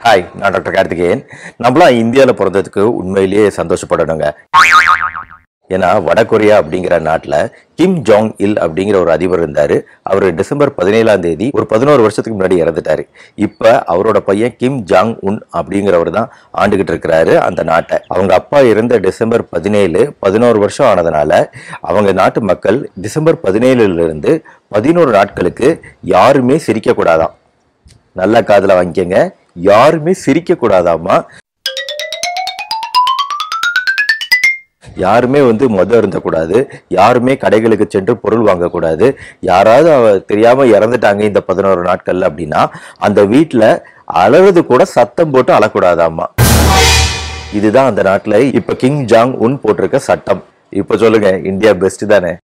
hi நான் doctor Karthikeyan நம்மளாம் இந்தியாவில் பிறந்ததுக்கு உண்மையிலேயே சந்தோஷப்படணுங்க ஏன்னா வடகொரியா அப்படிங்கிற நாட்டில் கிம் ஜாங் இல் அப்படிங்கிற ஒரு அதிபர் இருந்தார் அவர் டிசம்பர் பதினேழாம் தேதி ஒரு பதினோரு வருஷத்துக்கு முன்னாடி இறந்துட்டாரு இப்போ அவரோட பையன் கிம் ஜாங் உன் அப்படிங்கிறவர் தான் ஆண்டுகிட்டு இருக்கிறாரு அந்த நாட்டை அவங்க அப்பா இருந்த டிசம்பர் பதினேழு பதினோரு வருஷம் ஆனதுனால அவங்க நாட்டு மக்கள் டிசம்பர் பதினேழுல இருந்து பதினோரு நாட்களுக்கு யாருமே சிரிக்கக்கூடாதாம் நல்ல காதுல வாங்கிக்கங்க யாருமே சிரிக்க கூடாதாமா யாருமே வந்து மது அருந்தக்கூடாது யாருமே கடைகளுக்கு சென்று பொருள் வாங்கக்கூடாது யாராவது அவ தெரியாம இறந்துட்டாங்க இந்த பதினோரு நாட்கள்ல அப்படின்னா அந்த வீட்டுல அழறது கூட சத்தம் போட்டு அழக்கூடாதாமா இதுதான் அந்த நாட்டுல இப்ப கிங் ஜாங் உன் போட்டிருக்க சட்டம் இப்ப சொல்லுங்க இந்தியா பெஸ்ட் தானே